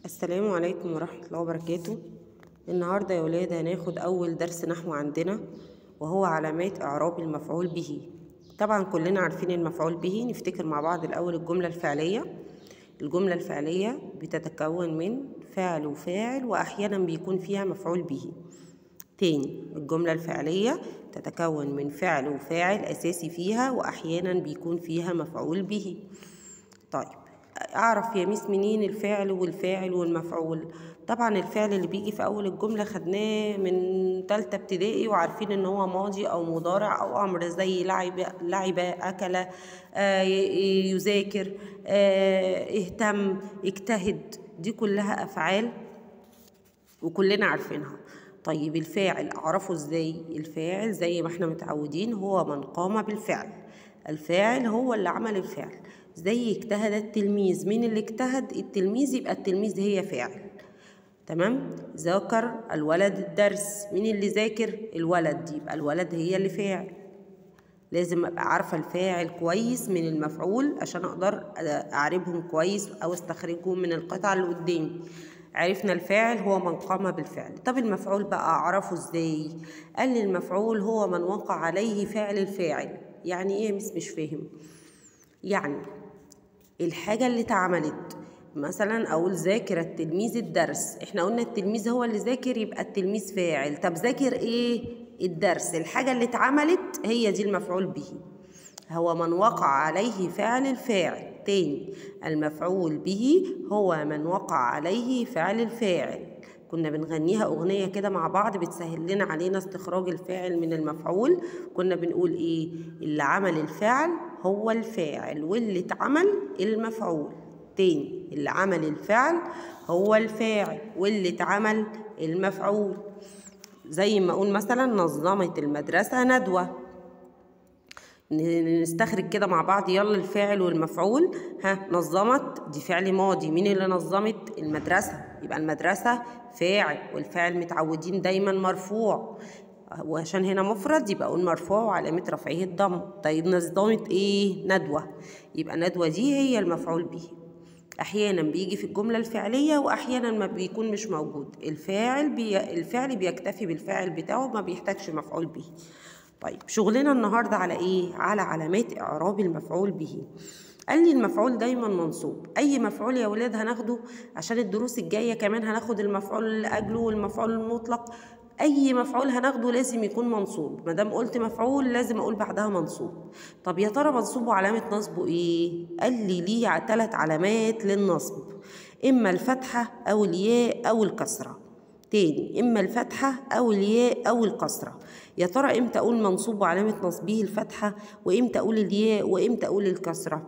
السلام عليكم ورحمة الله وبركاته النهاردة يا ولاد هناخد أول درس نحو عندنا وهو علامات إعراب المفعول به طبعا كلنا عارفين المفعول به نفتكر مع بعض الأول الجملة الفعلية الجملة الفعلية بتتكون من فعل وفاعل وأحيانا بيكون فيها مفعول به تاني الجملة الفعلية تتكون من فعل وفاعل أساسي فيها وأحيانا بيكون فيها مفعول به طيب اعرف يا ميس منين الفعل والفاعل والمفعول طبعا الفعل اللي بيجي في اول الجمله خدناه من تالتة ابتدائي وعارفين ان هو ماضي او مضارع او امر زي لعب لعب اكل آه يذاكر آه اهتم اجتهد دي كلها افعال وكلنا عارفينها طيب الفاعل اعرفه ازاي الفاعل زي ما احنا متعودين هو من قام بالفعل الفاعل هو اللي عمل الفعل زي اجتهد التلميذ مين اللي اجتهد التلميذ يبقى التلميذ هي فاعل تمام ذاكر الولد الدرس مين اللي ذاكر الولد يبقى الولد هي اللي فاعل لازم ابقى عارفه الفاعل كويس من المفعول عشان اقدر اعربهم كويس او استخرجهم من القطعه اللي قدامي عرفنا الفاعل هو من قام بالفعل طب المفعول بقى اعرفه ازاي قال لي المفعول هو من وقع عليه فعل الفاعل يعني ايه مش مش فاهم يعني الحاجة اللي اتعملت مثلا أقول ذاكر التلميذ الدرس احنا قلنا التلميذ هو اللي ذاكر يبقى التلميذ فاعل طب ذاكر ايه الدرس الحاجة اللي اتعملت هي دي المفعول به هو من وقع عليه فعل الفاعل تاني المفعول به هو من وقع عليه فعل الفاعل كنا بنغنيها أغنية كده مع بعض بتسهل لنا علينا استخراج الفاعل من المفعول كنا بنقول إيه اللي عمل الفعل هو الفاعل واللي اتعمل المفعول تاني اللي عمل الفعل هو الفاعل واللي اتعمل المفعول زي ما أقول مثلا نظمت المدرسة ندوة نستخرج كده مع بعض يلا الفاعل والمفعول ها نظمت دي فعل ماضي مين اللي نظمت المدرسة يبقى المدرسة فاعل والفاعل متعودين دايما مرفوع وعشان هنا مفرد يبقى اقول مرفوع وعلامة رفعه الضم طيب نظمت ايه ندوة يبقى ندوة دي هي المفعول به احيانا بيجي في الجمله الفعليه واحيانا ما بيكون مش موجود الفاعل بي... الفعل بيكتفي بالفاعل بتاعه ما بيحتاجش مفعول به طيب شغلنا النهارده على ايه على علامات اعراب المفعول به قال لي المفعول دايما منصوب اي مفعول يا ولاد هناخده عشان الدروس الجايه كمان هناخد المفعول لاجله والمفعول المطلق اي مفعول هناخده لازم يكون منصوب ما دام قلت مفعول لازم اقول بعدها منصوب طب يا ترى منصوب وعلامه نصبه ايه قال لي ليه ثلاث علامات للنصب اما الفتحه او الياء او الكسره تاني إما الفتحة أو الياء أو الكسرة يا ترى إمتى أقول منصوب وعلامة نصبه الفتحة وإمتى أقول الياء وإمتى أقول الكسرة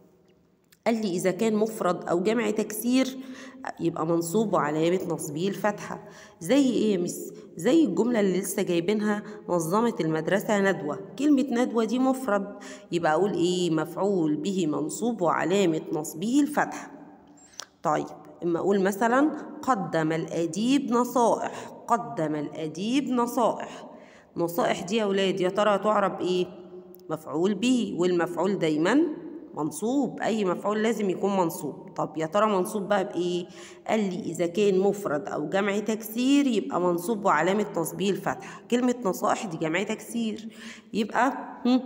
قال لي إذا كان مفرد أو جمع تكسير يبقى منصوب وعلامة نصبه الفتحة زي إيه يا مس؟ زي الجملة اللي لسه جايبينها نظمت المدرسة ندوة كلمة ندوة دي مفرد يبقى أقول إيه مفعول به منصوب وعلامة نصبه الفتحة طيب إما أقول مثلا قدم الأديب نصائح قدم الأديب نصائح نصائح دي يا ولاد يا ترى تعرب إيه مفعول به والمفعول دايما منصوب أي مفعول لازم يكون منصوب طب يا ترى منصوب بقى بإيه قال لي إذا كان مفرد أو جمع تكسير يبقى منصوب وعلامة نصبه الفتحة كلمة نصائح دي جمع تكسير يبقى هم.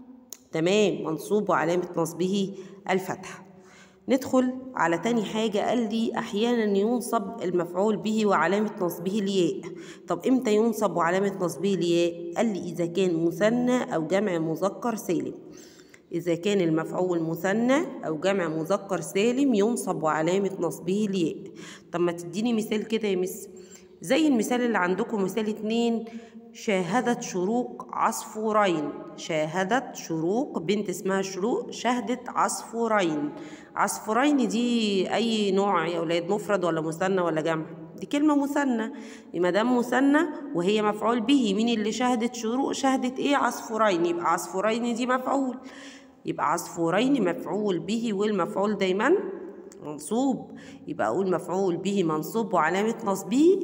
تمام منصوب وعلامة نصبه الفتحة ندخل على تاني حاجة قال لي أحيانا ينصب المفعول به وعلامة نصبه الياء طب إمتى ينصب وعلامة نصبه الياء قال لي إذا كان مثنى أو جمع مذكر سالم إذا كان المفعول مثنى أو جمع مذكر سالم ينصب وعلامة نصبه الياء طب ما تديني مثال كده يا مس زي المثال اللي عندكم مثال اتنين شاهدت شروق عصفورين شاهدت شروق بنت اسمها شروق شهدت عصفورين عصفورين دي اي نوع يا اولاد مفرد ولا مثنى ولا جمع دي كلمة مثنى ما دام مثنى وهي مفعول به مين اللي شهدت شروق شهدت ايه عصفورين يبقى عصفورين دي مفعول يبقى عصفورين مفعول به والمفعول دايما منصوب يبقى اقول مفعول به منصوب وعلامة نصبه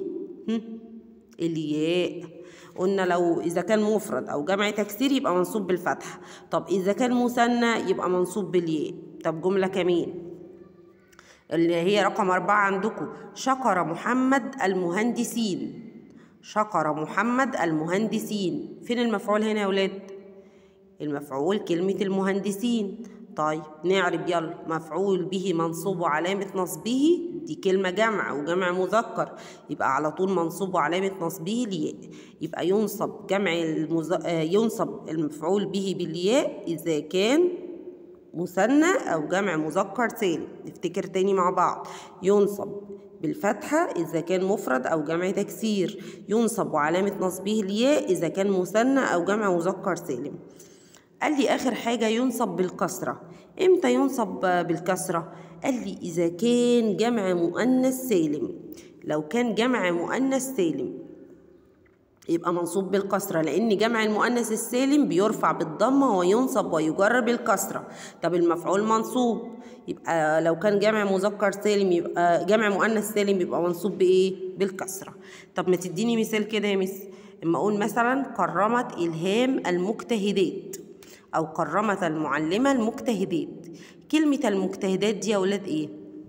الياء قلنا لو إذا كان مفرد أو جمع تكسير يبقى منصوب بالفتحة طب إذا كان مثنى يبقى منصوب بالياء طب جملة كمان اللي هي رقم أربعة عندكم شكر محمد المهندسين شكر محمد المهندسين فين المفعول هنا يا ولاد المفعول كلمة المهندسين طيب نعرب يلا مفعول به منصوب وعلامة نصبه دي كلمة جمع وجمع مذكر يبقى على طول منصوب وعلامة نصبه الياء يبقى ينصب جمع المز... ينصب المفعول به بالياء إذا كان مثنى أو جمع مذكر سالم نفتكر تاني مع بعض ينصب بالفتحة إذا كان مفرد أو جمع تكسير ينصب وعلامة نصبه الياء إذا كان مثنى أو جمع مذكر سالم قال لي آخر حاجة ينصب بالكسرة إمتى ينصب بالكسرة؟ قال لي إذا كان جمع مؤنث سالم لو كان جمع مؤنث سالم يبقى منصوب بالكسرة لأن جمع المؤنث السالم بيرفع بالضمة وينصب ويجر بالكسرة طب المفعول منصوب يبقى لو كان جمع مذكر سالم يبقى جمع مؤنث سالم يبقى منصوب بإيه؟ بالكسرة طب ما تديني مثال كده يا مس اما اقول مثلا كرمت الهام المجتهدات او كرمت المعلمه المجتهدات كلمه المجتهدات دي يا ولاد ايه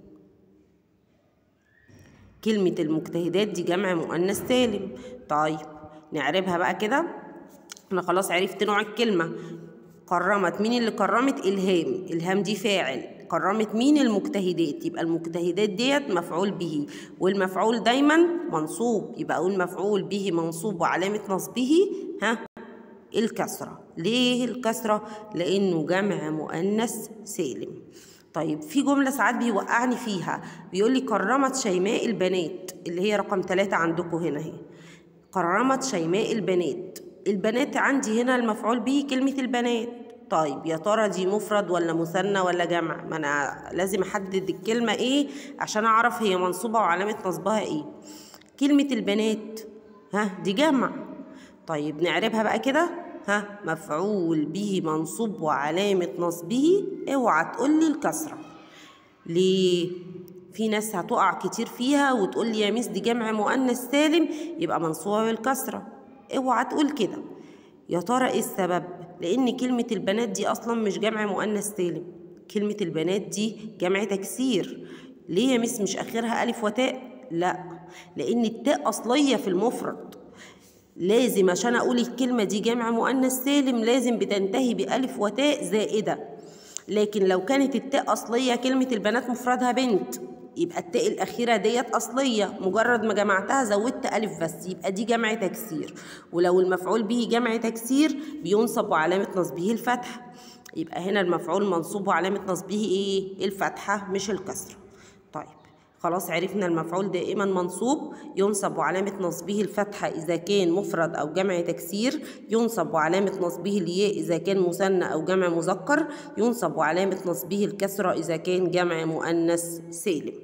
كلمه المجتهدات دي جمع مؤنث سالم طيب نعربها بقى كده انا خلاص عرفت نوع الكلمه كرمت مين اللي كرمت الهام الهام دي فاعل كرمت مين المجتهدات يبقى المجتهدات ديت مفعول به والمفعول دايما منصوب يبقى اقول مفعول به منصوب وعلامه نصبه ها الكسره ليه الكسره لانه جمع مؤنث سالم طيب في جملة ساعات بيوقعني فيها بيقول لي كرمت شيماء البنات اللي هي رقم ثلاثة عندكم هنا اهي كرمت شيماء البنات البنات عندي هنا المفعول به كلمة البنات طيب يا ترى دي مفرد ولا مثنى ولا جمع ما انا لازم احدد الكلمه ايه عشان اعرف هي منصوبه وعلامه نصبها ايه كلمه البنات ها دي جمع طيب نعربها بقى كده ها مفعول به منصوب وعلامه نصبه اوعى تقول لي الكسره ليه في ناس هتقع كتير فيها وتقول لي يا ميس دي جمع مؤنث سالم يبقى منصوبه بالكسره اوعى تقول كده يا ترى ايه السبب لان كلمه البنات دي اصلا مش جمع مؤنث سالم كلمه البنات دي جمع تكسير ليه يا مس مش اخرها الف وتاء لا لان التاء اصليه في المفرد لازم عشان اقول الكلمه دي جمع مؤنث سالم لازم بتنتهي بالف وتاء زائده لكن لو كانت التاء اصليه كلمه البنات مفردها بنت يبقى التاء الأخيرة ديت أصلية مجرد ما جمعتها زودت ألف بس يبقى دي جمع تكسير ولو المفعول به جمع تكسير بينصب وعلامة نصبه الفتحة يبقى هنا المفعول منصوب وعلامة نصبه إيه؟ الفتحة مش الكسرة طيب خلاص عرفنا المفعول دائما منصوب ينصب وعلامة نصبه الفتحة إذا كان مفرد أو جمع تكسير ينصب وعلامة نصبه الياء إذا كان مثنى أو جمع مذكر ينصب وعلامة نصبه الكسرة إذا كان جمع مؤنث سالم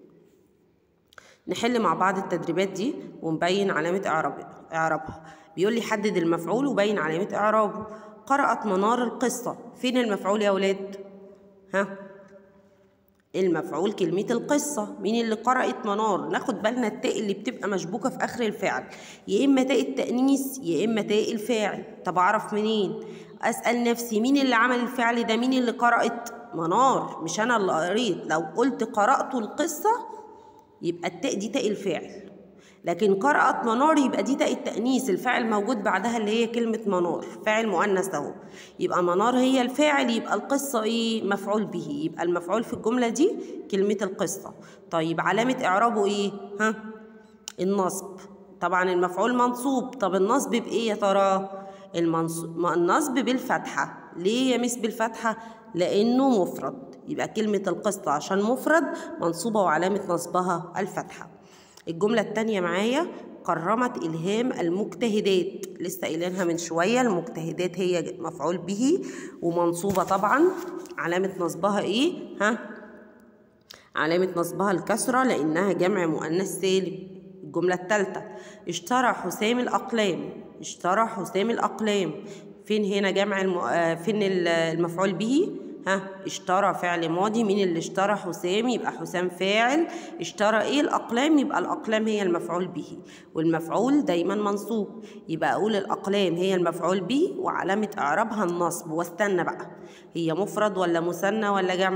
نحل مع بعض التدريبات دي ونبين علامة إعرابها بيقول لي حدد المفعول وبين علامة إعرابه قرأت منار القصة فين المفعول يا ولاد؟ ها؟ المفعول كلمة القصة مين اللي قرأت منار ناخد بالنا التاء اللي بتبقى مشبوكة في آخر الفعل يا إما تاء التأنيث يا إما تاء الفاعل طب أعرف منين أسأل نفسي مين اللي عمل الفعل ده مين اللي قرأت منار مش أنا اللي قريت لو قلت قرأت القصة يبقى التاء دي تاء الفاعل لكن قرأت منار يبقى دي تاء التأنيث الفاعل موجود بعدها اللي هي كلمة منار فاعل مؤنث اهو يبقى منار هي الفاعل يبقى القصة ايه مفعول به يبقى المفعول في الجملة دي كلمة القصة طيب علامة إعرابه ايه ها النصب طبعا المفعول منصوب طب النصب بإيه يا ترى المنصب النصب بالفتحة ليه يا مس بالفتحة لأنه مفرد يبقى كلمة القسط عشان مفرد منصوبة وعلامة نصبها الفتحة الجملة التانية معايا كرمت إلهام المجتهدات لسه قايلينها من شوية المجتهدات هي مفعول به ومنصوبة طبعا علامة نصبها إيه؟ ها؟ علامة نصبها الكسرة لأنها جمع مؤنث سالم الجملة التالتة اشترى حسام الأقلام اشترى حسام الأقلام فين هنا جمع الم... فين المفعول به؟ ها اشترى فعل ماضي مين اللي اشترى حسام يبقى حسام فاعل اشترى ايه الاقلام يبقى الاقلام هي المفعول به والمفعول دايما منصوب يبقى اقول الاقلام هي المفعول به وعلامه اعرابها النصب واستنى بقى هي مفرد ولا مثنى ولا جمع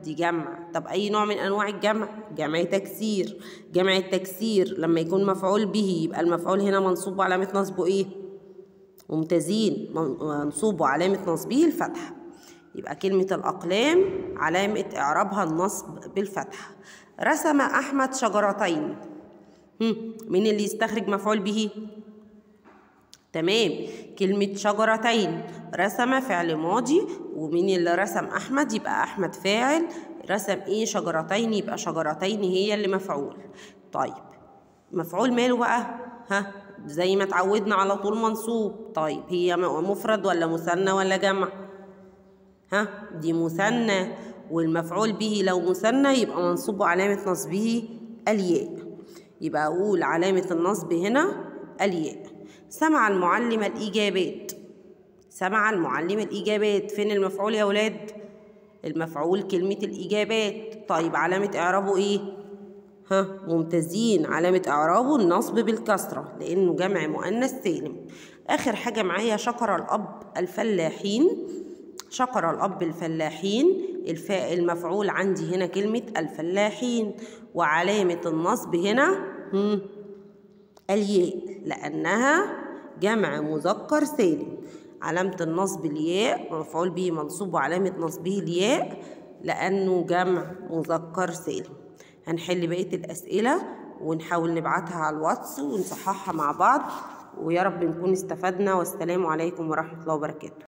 دي جمع طب أي نوع من أنواع الجمع جمع تكسير جمع التكسير لما يكون مفعول به يبقى المفعول هنا منصوب وعلامة نصبه إيه ممتازين منصوب وعلامة نصبه الفتحة يبقى كلمة الأقلام علامة إعرابها النصب بالفتحة رسم أحمد شجرتين مين اللي يستخرج مفعول به؟ تمام كلمة شجرتين رسم فعل ماضي ومين اللي رسم أحمد يبقى أحمد فاعل رسم إيه شجرتين يبقى شجرتين هي اللي مفعول طيب مفعول ماله بقى ها زي ما اتعودنا على طول منصوب طيب هي مفرد ولا مثنى ولا جمع ها دي مثنى والمفعول به لو مثنى يبقى منصوب علامة نصبه الياء يبقى أقول علامة النصب هنا الياء سمع المعلم الإجابات سمع المعلم الإجابات فين المفعول يا ولاد المفعول كلمة الإجابات طيب علامة إعرابه إيه ها ممتازين علامة إعرابه النصب بالكسرة لأنه جمع مؤنث سالم آخر حاجة معايا شكر الأب الفلاحين شكر الأب الفلاحين الفاء المفعول عندي هنا كلمة الفلاحين وعلامة النصب هنا هم الياء لأنها جمع مذكر سالم علامة النصب الياء مفعول به منصوب وعلامة نصبه الياء لأنه جمع مذكر سالم هنحل بقية الأسئلة ونحاول نبعتها على الواتس ونصححها مع بعض ويا رب نكون استفدنا والسلام عليكم ورحمة الله وبركاته